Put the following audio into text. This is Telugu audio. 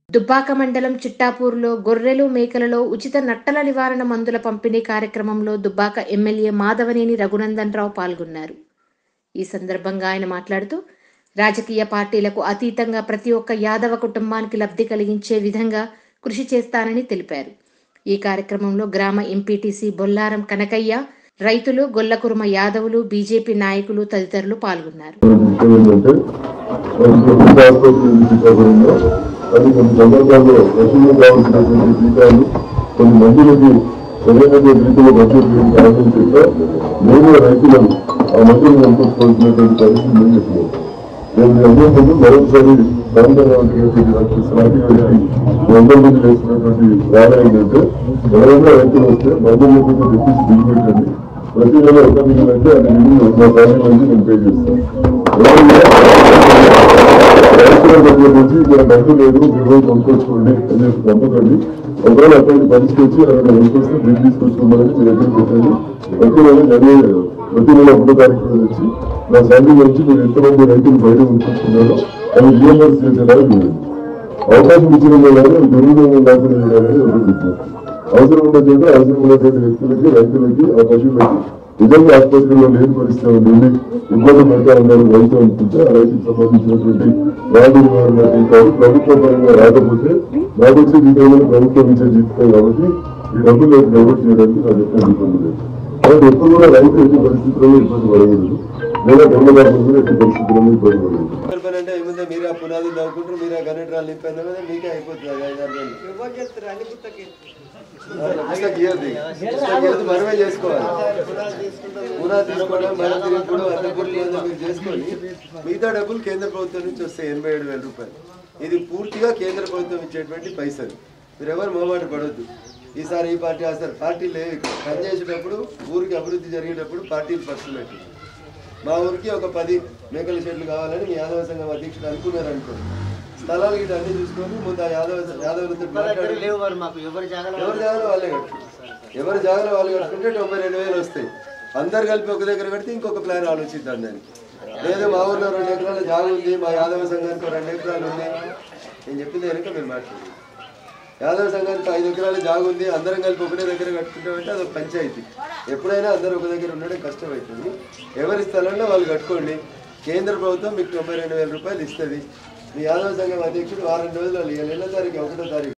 దుబ్బాక మండలం చిట్టాపూర్లో గొర్రెలు మేకలలో ఉచిత నట్టల నివారణ మందుల పంపిణీ కార్యక్రమంలో దుబ్బాక ఎమ్మెల్యే మాధవనేని రఘునందన్ రావు పాల్గొన్నారు ఈ సందర్భంగా ఆయన మాట్లాడుతూ రాజకీయ పార్టీలకు అతీతంగా ప్రతి ఒక్క యాదవ కుటుంబానికి లబ్ధి కలిగించే విధంగా కృషి చేస్తానని తెలిపారు ఈ కార్యక్రమంలో గ్రామ ఎంపీటీసీ బొల్లారం కనకయ్య రైతులు గొల్లకురుమ యాదవులు బీజేపీ నాయకులు తదితరులు పాల్గొన్నారు ఏంటంటే ప్రభుత్వ ఆసుపత్రి శ్రీకాకుళంలో అది కొన్ని సందర్భాల్లో పశువులకు కావాల్సినటువంటి టీకాలు కొన్ని మందులకి సరైనటువంటి రీతిలో మందులు కారణం చేత మేము రైతులను ఆ మందులు కొనుక్కోవాల్సినటువంటి పరిస్థితి మేము చెప్పలేదు నేను మీ అందరి ముందు మరొకసారి తెలంగాణ స్లాటి వందల మంది వేసినటువంటి వాడ ఏంటంటే ఎవరైనా రైతులు వస్తే మందులు లేకపోతే తెప్పించి దిగుపెట్టండి ప్రతి నెల ఒక మిగిలిన అంటే అది మిగిలిన మా ఫ్యామిలీ నుంచి నేను పే చేస్తాను రైతుల దగ్గర నుంచి ఇక్కడ డబ్బు లేదు మీరు రోజు కొనుక్కొచ్చుకోండి అని చెప్పి నమ్మకండి ఒకవేళ అటువంటి పరిస్థితి వచ్చి అక్కడ కొనుక్కొస్తే బిల్ తీసుకొచ్చుకోమని మీ దగ్గర పెట్టండి ప్రతి నెల జనవరి ప్రతి నెల ఒకటో తారీఖు రోజు వచ్చి నా శాలరీ నుంచి మీరు ఎంతమంది రైతులు బయట ఉంచుకున్నారో అవి రియంబర్స్ చేసేలాగా చూడండి అవకాశం ఇచ్చిన వాళ్ళు దుర్వినియోగం లేకుండా చేయాలని ఒక విజ్ఞప్తి అవసరం ఉన్న చోట అవసరం ఉన్నటువంటి వ్యక్తులకి రైతులకి ఆ పశువులకి నిజంగా ఆసుపత్రిలో లేని పరిస్థితి ఉండి ఇబ్బంది పడతా ఉన్నారు రైతు అనుకుంటే ఆ రైతుకు సంబంధించినటువంటి వ్యాధి నివారణ టీకాలు ప్రభుత్వ పరంగా రాకపోతే నాకు వచ్చే జీతాలను ప్రభుత్వం ఇచ్చే జీతాలు కాబట్టి ఈ డబ్బులు నాకు డైవర్ట్ చేయడానికి నాకు ఎక్కడ ఇబ్బంది లేదు కాబట్టి ఎప్పుడు కూడా రైతు ఎట్టి పరిస్థితుల్లో ఇబ్బంది పడకూడదు లేదా గొడవలు కూడా ఎట్టి పరిస్థితుల్లో ఇబ్బంది పడకూడదు పని అంటే ఏముంది మీరు ఆ పునాదులు తవ్వుకుంటారు మీరు ఆ గణితాలు నింపారు కదా మీకే అయిపోతుంది అది ఐదు ఆరు వేలు. పుస్తకం ఇయ్యొద్దు. పుస్తకం ఇయ్యొద్దు, మనమే చేసుకోవాలి పునాది తీసుకోవడం మనం తిరుగుడు అద్దెపూర్లు ఏదో మీరు చేసుకొని మిగతా డబ్బులు కేంద్ర ప్రభుత్వం నుంచి వస్తాయి ఎనభై ఏడు వేల రూపాయలు ఇది పూర్తిగా కేంద్ర ప్రభుత్వం ఇచ్చేటువంటి పైసలు మీరు ఎవరు మొహమాట పడొద్దు ఈసారి ఈ పార్టీ ఆ సార్ పార్టీ లేవు ఇక్కడ పని చేసేటప్పుడు ఊరికి అభివృద్ధి జరిగేటప్పుడు పార్టీలు ఫస్ట్ పెట్టి మా ఊరికి ఒక పది మేకల షెడ్లు కావాలని మీ యాదవ సంఘం అధ్యక్షుడు అనుకున్నారు అనుకోండి స్థలాలు గిట్ట అన్ని చూసుకొని ముందు ఆ యాదవ యాదవులతో మాట్లాడి లేవు మరి మాకు ఎవరి జాగాలో ఎవరి జాగాలో వాళ్ళే కట్టుకుంటారు ఎవరి జాగాలో వాళ్ళు కట్టుకుంటే తొంభై రెండు వేలు వస్తాయి అందరు కలిపి ఒక దగ్గర కడితే ఇంకొక ప్లాన్ ఆలోచిద్దాం దానికి లేదు మా ఊర్లో రెండు ఎకరాల జాగా ఉంది మా యాదవ సంఘానికి ఒక రెండు ఎకరాలు ఉంది నేను చెప్పింది వెనుక మీరు మాట్లాడండి యాదవ సంఘానికి ఐదు ఎకరాల జాగా ఉంది అందరం కలిపి ఒకటే దగ్గర కట్టుకుంటామంటే అది ఒక పంచాయతీ ఎప్పుడైనా అందరూ ఒక దగ్గర ఉండడం కష్టం అవుతుంది ఎవరి స్థలంలో వాళ్ళు కట్టుకోండి కేంద్ర ప్రభుత్వం మీకు తొంభై రెండు వేల రూపాయలు ఇస్తుంది మీ యాదవ సంఘం అధ్యక్షుడు వారం రోజులు వాళ్ళు ఎన్నో తారీఖు ఒకటో తారీఖు